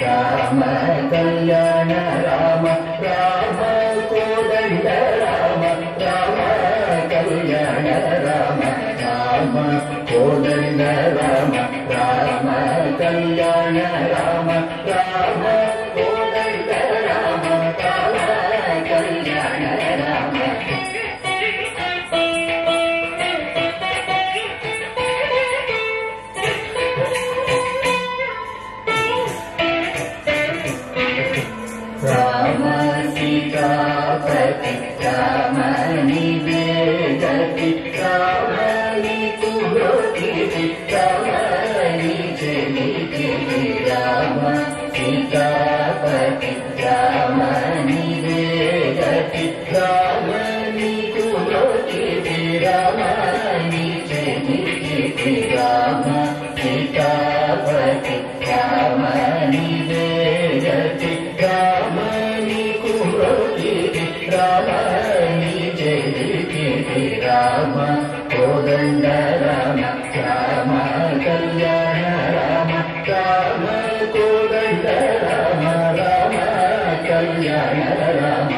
రామ కళ్యాణ రామ రామ కోదండ రామ రామ కళ్యాణ రామ రామ కోదండ రామ రామ కళ్యాణ రామ రామ కోదండ రామ రామ కళ్యాణ రామ రామ సీతాపతి రామ నివేదతి రామ నీకులోకి రామ నిజలికి రామ సీతాపతి రామ నివేదతి రామ నీకులోకి రామ నిజలికి రామ సీతాపతి రామ నివేదతి రామ నీకులోకి రామ నిజలికి రామ కోదండ రామ రామ కళ్యాణ రామ రామ కోదండ రామ రామ కళ్యాణ రామ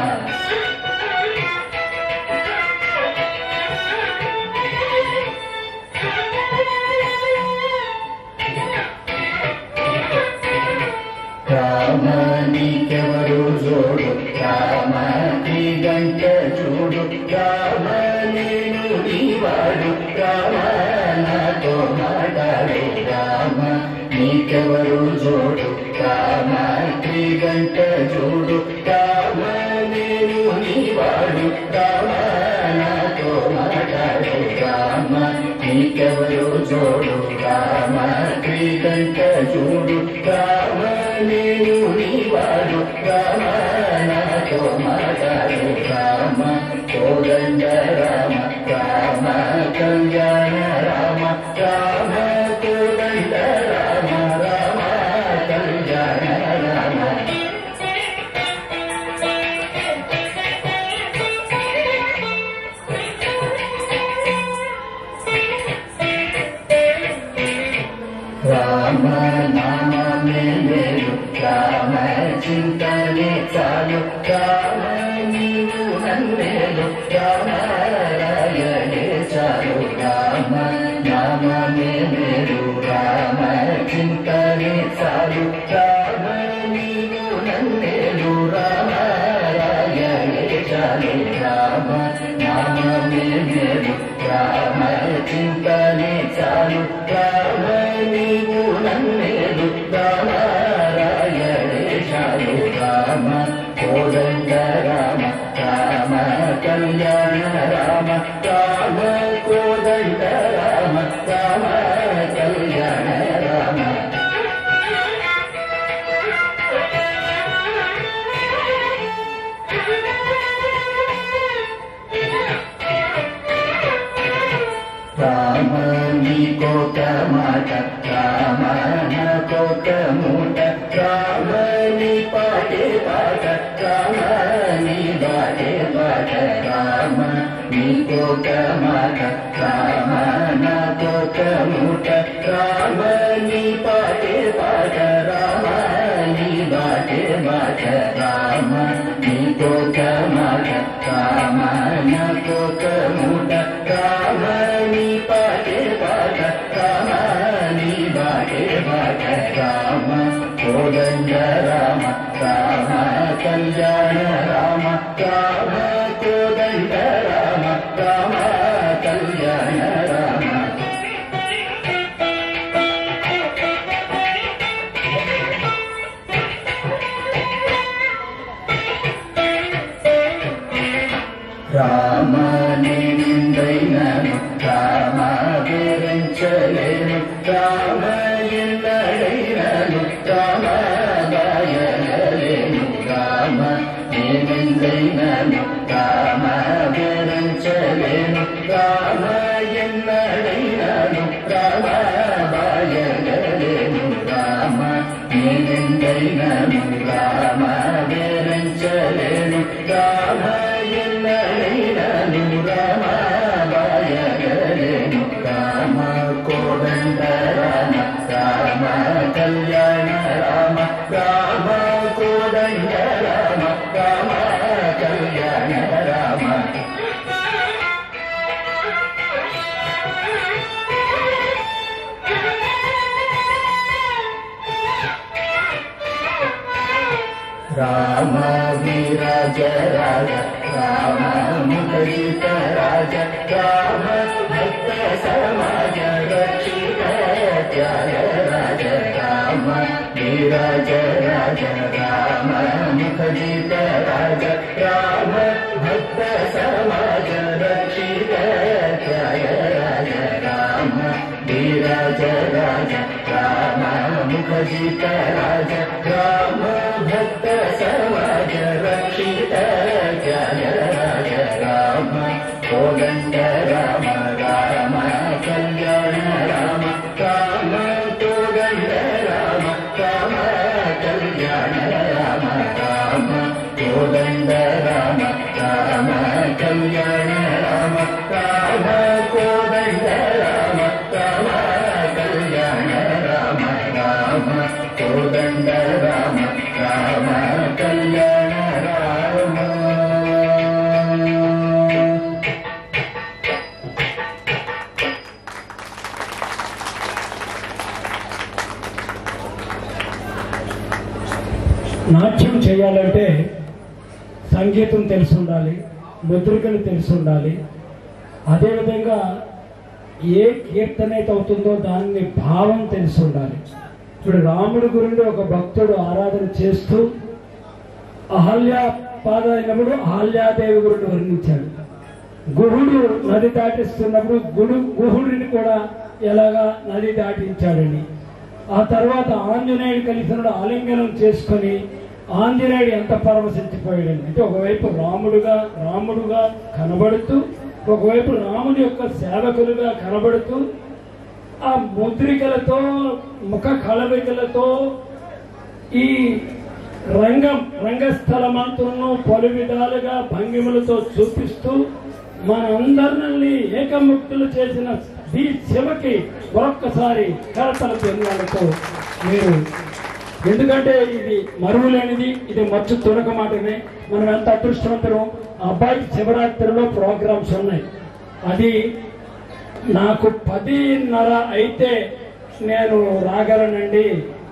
రామ నీకెవరు జోడు రామ నీ గంట చూడు రామ నేను నీవాడు రామ నాతో మాట్లాడు రామ నీకెవరు జోడు రామ నీ గంట చూడు రామ నేను నీవాడు రామ నాతో మాట్లాడు రామ నీకెవరు జోడు రామ నీ గంట చూడు రామ నేను నీవాడు రామ నాతో మాట్లాడు రామ కోదండ రామ రామ కళ్యాణ రామ రామ కోదండ రామ రామ కళ్యాణ రామ రామ నామే మేలు రామ చింతనే చాలు రామ నీవు నన్నేలు రామ రాయలే చాలు రామ నామే మేలు రామ చింతనే చాలు రామ నీవు నన్నేలు రామ రాయలే చాలు రామ నామే మేలు రామ చింతనే చాలు రామ నీవు నన్నేలు రామ రాయలే చాలు రామ కోదండ రామ రామ కళ్యాణ రామ రామ కోదండ రామ రామ కళ్యాణ రామ రామ నీకోక మాట రామ నాకోక మూట రామ నీ పాటే పాట రామ నీ బాటే పాట రామ నీకోక మాట రామ నాకోక మూట రామ నీ పాటే పాట రామ నీ బాటే బాట రామ నీకోక మాట రామ నాకోక మూట రామ నీ పాటే పాట రామ నీ బాటే బాట రామ కోదండ రామ రామ కళ్యాణ రామ రామ కోదండ రామ రామ కళ్యాణ రామ రామ నిందైనను రామ విరించలేను రామ ఎన్నడైనను రామ గాయలేను రామ నిందైనను రామ విరించలేను రామ ఎన్నడైనను రామ గాయలేను రామ నిందైనను రామ విరించలేను రామ ఎన్నడైనను రామ బాయగలేను రామ కోదండ రామ రామ కళ్యాణ రామ రామ రామ కోదండ రామ రామ కళ్యాణ రామ రామ వీరజ రాజ రామ ముఖరిత రాజ రామ భక్త సమాజ రక్షిత త్యాగ రాజ రామ వీరజ రాజ రామ ముఖరిత రాజ రామ భక్త సమాజ రక్షిత త్యాగ రాజ రామ వీరజ రాజ రామ ముఖరిత రాజ రామ భక్త సమాజ రక్షిత జయ రాజ రామ కోదండ రామ రామ కళ్యాణ రామ రామ కోదండ రామ రామ కళ్యాణ రామ రామ కోదండ రామ రామ కళ్యాణ రామ రామ కోదండ రామ రామ కళ్యాణ రామ రామ కోదండ రామ రామ కళ్యాణ రామ నాట్యం చేయాలంటే సంగీతం తెలిసి ఉండాలి ముద్రికలు తెలిసి ఉండాలి అదేవిధంగా ఏ కీర్తన అయితే అవుతుందో దాన్ని భావం తెలిసి ఉండాలి ఇప్పుడు రాముడి గురించి ఒక భక్తుడు ఆరాధన చేస్తూ అహల్య పాద అయినప్పుడు అహల్యాదేవి గురించి వర్ణించాడు గుహుడు నది దాటిస్తున్నప్పుడు గుడు గుహుడిని కూడా ఎలాగా నది దాటించాడని ఆ తర్వాత ఆంజనేయుడు కలిసినప్పుడు ఆలింగనం చేసుకొని ఆంజనేయుడు ఎంత పరవశించిపోయాడని అంటే ఒకవైపు రాముడుగా రాముడుగా కనబడుతూ ఒకవైపు రాముడి యొక్క సేవకులుగా కనబడుతూ ఆ ముద్రికలతో ముఖ కలవికలతో ఈ రంగం రంగస్థలమంతులను పలు విధాలుగా భంగిమలతో చూపిస్తూ మనందరినీ ఏకముక్తులు చేసిన ఈ శివకి మరొక్కసారి కరతల జన్మాలతో మీరు ఎందుకంటే ఇది మరువులేనిది ఇది మచ్చు తునక మాటనే మనం ఎంత అదృష్టవంతులం ఆ అబ్బాయికి శివరాత్రిలో ప్రోగ్రామ్స్ ఉన్నాయి అది నాకు పదిన్నర అయితే నేను రాగలనండి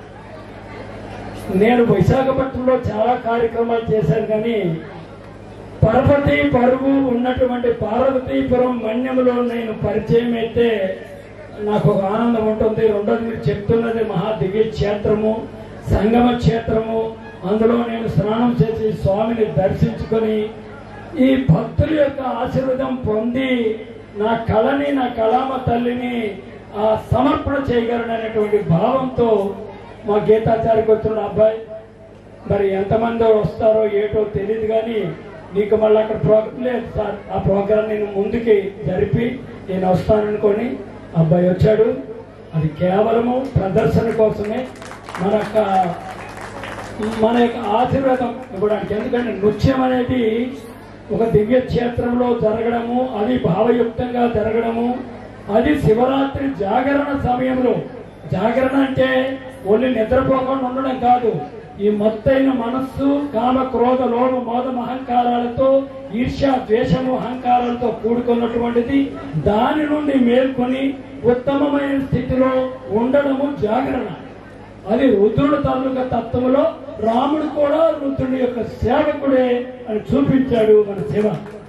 నేను విశాఖపట్నంలో చాలా కార్యక్రమాలు చేశాను కానీ పరపతి పరువు ఉన్నటువంటి పార్వతీపురం మన్యములో నేను పరిచయం అయితే నాకు ఒక ఆనందం ఉంటుంది రెండోది మీరు చెప్తున్నది మహా దివ్య క్షేత్రము సంగమ క్షేత్రము అందులో నేను స్నానం చేసి స్వామిని దర్శించుకొని ఈ భక్తుల యొక్క ఆశీర్వాదం పొంది నా కళని నా కళామ తల్లిని ఆ సమర్పణ చేయగలననేటువంటి భావంతో మా గీతాచారికి వచ్చిన అబ్బాయి మరి ఎంతమంది వస్తారో ఏటో తెలియదు కానీ నీకు మళ్ళీ అక్కడ ప్రోగ్రాం లేదు సార్ ఆ ప్రోగ్రాం నేను ముందుకి జరిపి నేను వస్తాననుకొని అబ్బాయి వచ్చాడు అది కేవలము ప్రదర్శన కోసమే మన యొక్క మన యొక్క ఆశీర్వాదం ఇవ్వడానికి ఎందుకంటే నృత్యం అనేది ఒక దివ్య క్షేత్రంలో జరగడము అది భావయుక్తంగా జరగడము అది శివరాత్రి జాగరణ సమయంలో జాగరణ అంటే ఓన్లీ నిద్రపోకుండా ఉండడం కాదు ఈ మొత్తైన మనస్సు కామ క్రోధ లోభ మోదం అహంకారాలతో ఈర్ష్య ద్వేషము అహంకారాలతో కూడుకున్నటువంటిది దాని నుండి మేల్కొని ఉత్తమమైన స్థితిలో ఉండడము జాగరణ అది రుద్రుడు తాలూకా తత్వంలో రాముడు కూడా రుద్రుడి యొక్క సేవకుడే అని చూపించాడు మన శివ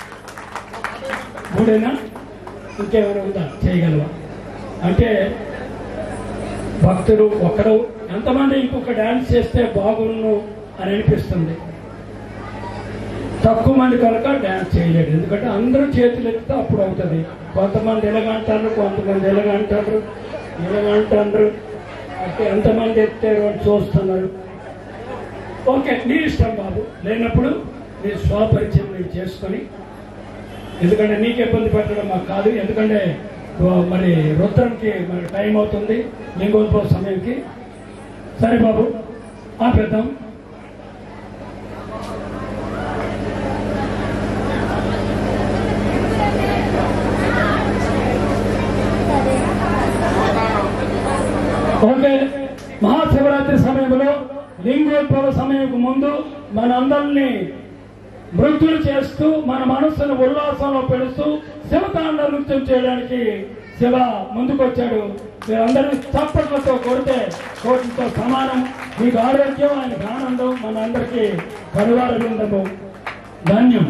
మూడేనా ఇంకేమైనా ఉందా చేయగలవా అంటే భక్తుడు ఒకడు ఎంతమంది ఇంకొక డాన్స్ చేస్తే బాగున్ను అని అనిపిస్తుంది తక్కువ మంది కనుక డాన్స్ చేయలేడు ఎందుకంటే అందరూ చేతులు ఎత్తితే అప్పుడు అవుతుంది కొంతమంది ఎలాగంటారు కొంతమంది ఎలాగంటారు ఎలాగంటారు అంటే ఎంతమంది ఎత్తారు అని చూస్తున్నారు ఓకే నీ ఇష్టం బాబు లేనప్పుడు నీ స్వపరిచయం నేను చేసుకొని ఎందుకంటే నీకు ఇబ్బంది పెట్టడం మాకు కాదు ఎందుకంటే ఓ మరి రుద్రంకి మరి టైం అవుతుంది లింగోద్భవ సమయంకి సరే బాబు ఆపేద్దాం ఓకే మహాశివరాత్రి సమయంలో లింగోద్భవ సమయంకు ముందు మనందరినీ మృత్యులు చేస్తూ మన మనస్సును ఉల్లాసంలో పెడుతూ శివతాండ నృత్యం చేయడానికి శివ ముందుకొచ్చాడు మీరందరూ చప్పట్లతో కొడితే కోటితో సమానం మీకు ఆరోగ్యం ఆయనకు ఆనందం మన అందరికీ పరివార బృందము ధన్యం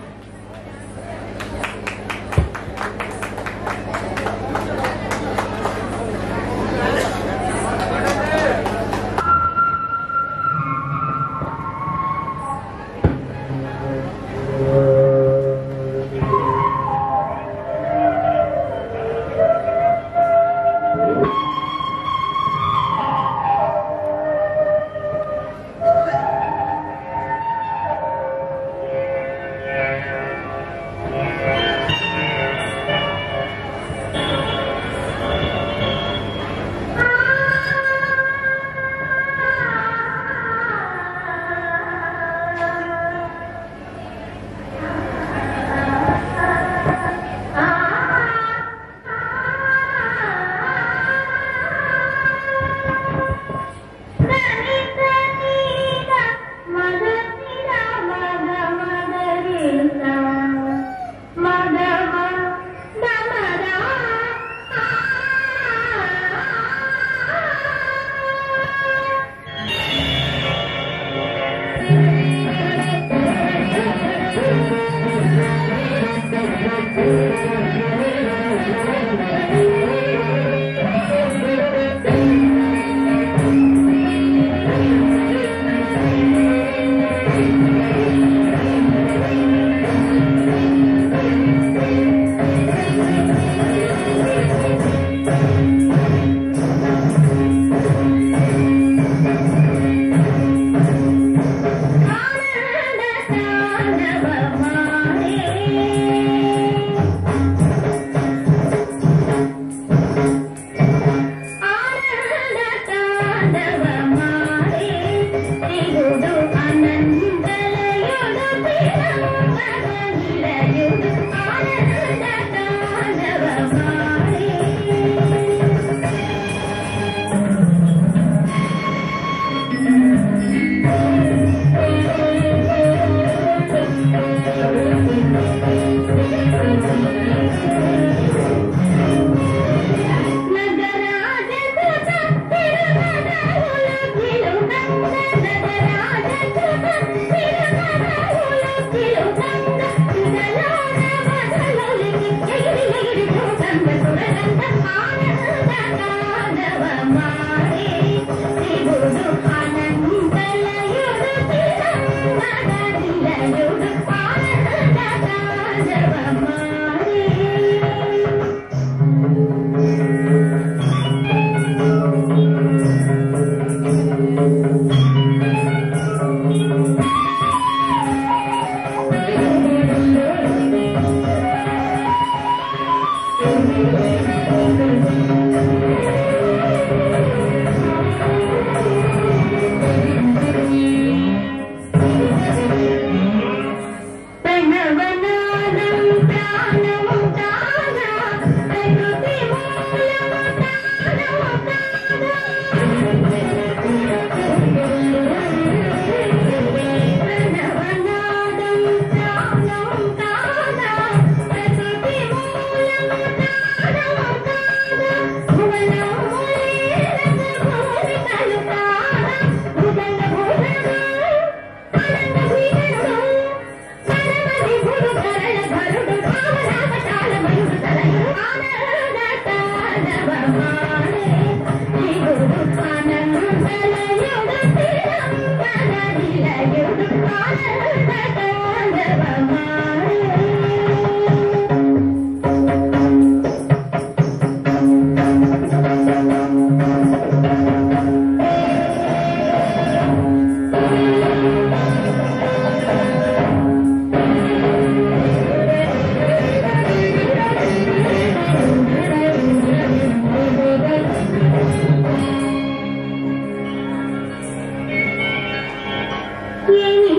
ఏమి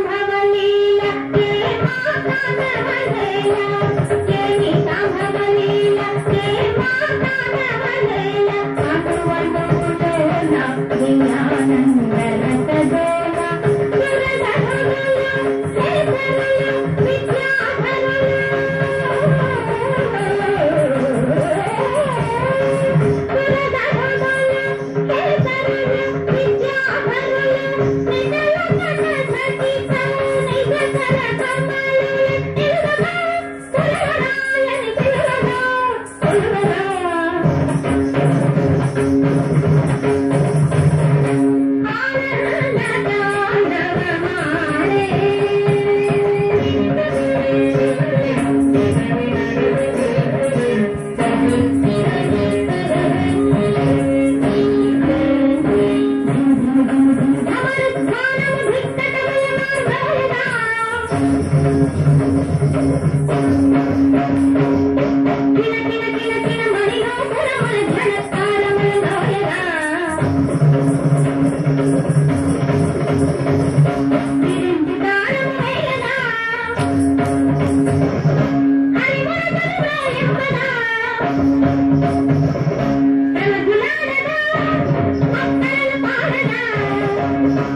సంభవలీల ఏ మాతానవలేల ఏమి సంభవలీల ఏ మాతానవలేల అటువంటి విజ్ఞానందరత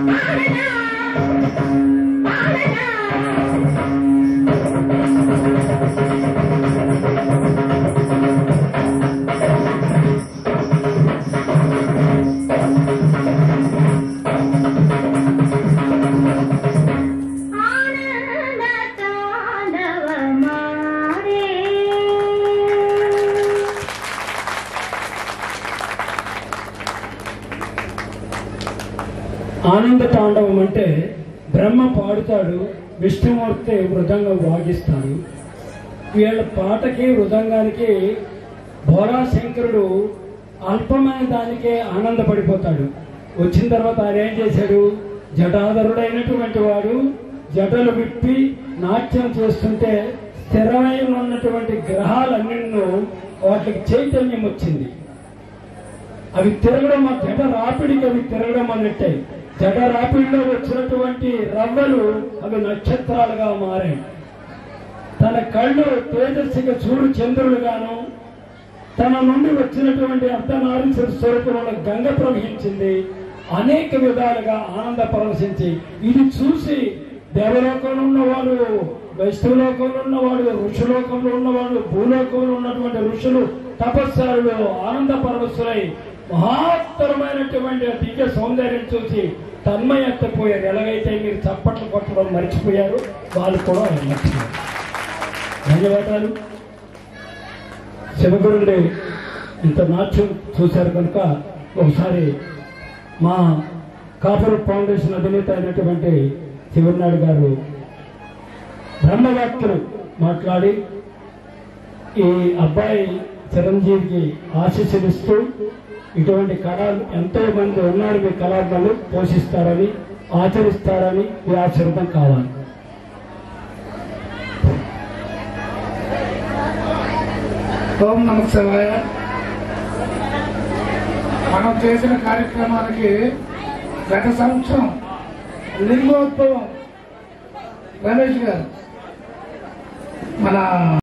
ఆనంద తాండవమాడే ఆనంద తాండవం అంటే బ్రహ్మ పాడుతాడు విష్ణుమూర్తి మృదంగం వాగిస్తాడు వీళ్ళ పాటకి మృదంగానికి భోళాశంకరుడు అల్పమైన దానికే ఆనందపడిపోతాడు వచ్చిన తర్వాత ఆయన ఏం చేశాడు జటాధరుడైనటువంటి వాడు జటలు విప్పి నాట్యం చేస్తుంటే స్థిరమై ఉన్నటువంటి గ్రహాలన్నిన్నూ వాటికి చైతన్యం వచ్చింది అవి తిరగడం ఆ జట రాపిడికి అవి తిరగడం అన్నట్టే జట రాపిడిలో వచ్చినటువంటి రవ్వలు అవి నక్షత్రాలుగా మారాయి తన కళ్ళు తేజస్సుగా చూడు చంద్రులుగాను తన నుండి వచ్చినటువంటి అర్ధనారీశ్వర స్వరూపంలో గంగ ప్రవహించింది అనేక విధాలుగా ఆనంద పరవశించి ఇది చూసి దేవలోకంలో ఉన్నవాడు వైష్ణవలోకంలో ఉన్నవాడు ఋషులోకంలో ఉన్నవాడు భూలోకంలో ఉన్నటువంటి ఋషులు తపస్సారులు ఆనంద పరవశులై మహత్తరమైనటువంటి దివ్య సౌందర్యం చూసి తన్మయత్తపోయారు ఎలాగైతే మీరు చప్పట్లు కొట్టడం మర్చిపోయారు వాళ్ళు కూడా మర్చిపోయారు ధన్యవాదాలు శివగురుడి ఇంత నాట్యం చూశారు కనుక ఒకసారి మా కాపురు ఫౌండేషన్ అధినేత అయినటువంటి శివనాయుడు గారు బ్రహ్మవాక్యులు మాట్లాడి ఈ అబ్బాయి చిరంజీవికి ఆశీస్సులిస్తూ ఇటువంటి కళలు ఎంతో మంది ఉన్నారు మీ కళాకారులు పోషిస్తారని ఆచరిస్తారని మీ ఆశీర్వాదం కావాలి ఓం నమ శివాయ మనం చేసిన కార్యక్రమానికి గత సంవత్సరం లింగోద్భవం రమేష్ గారు మన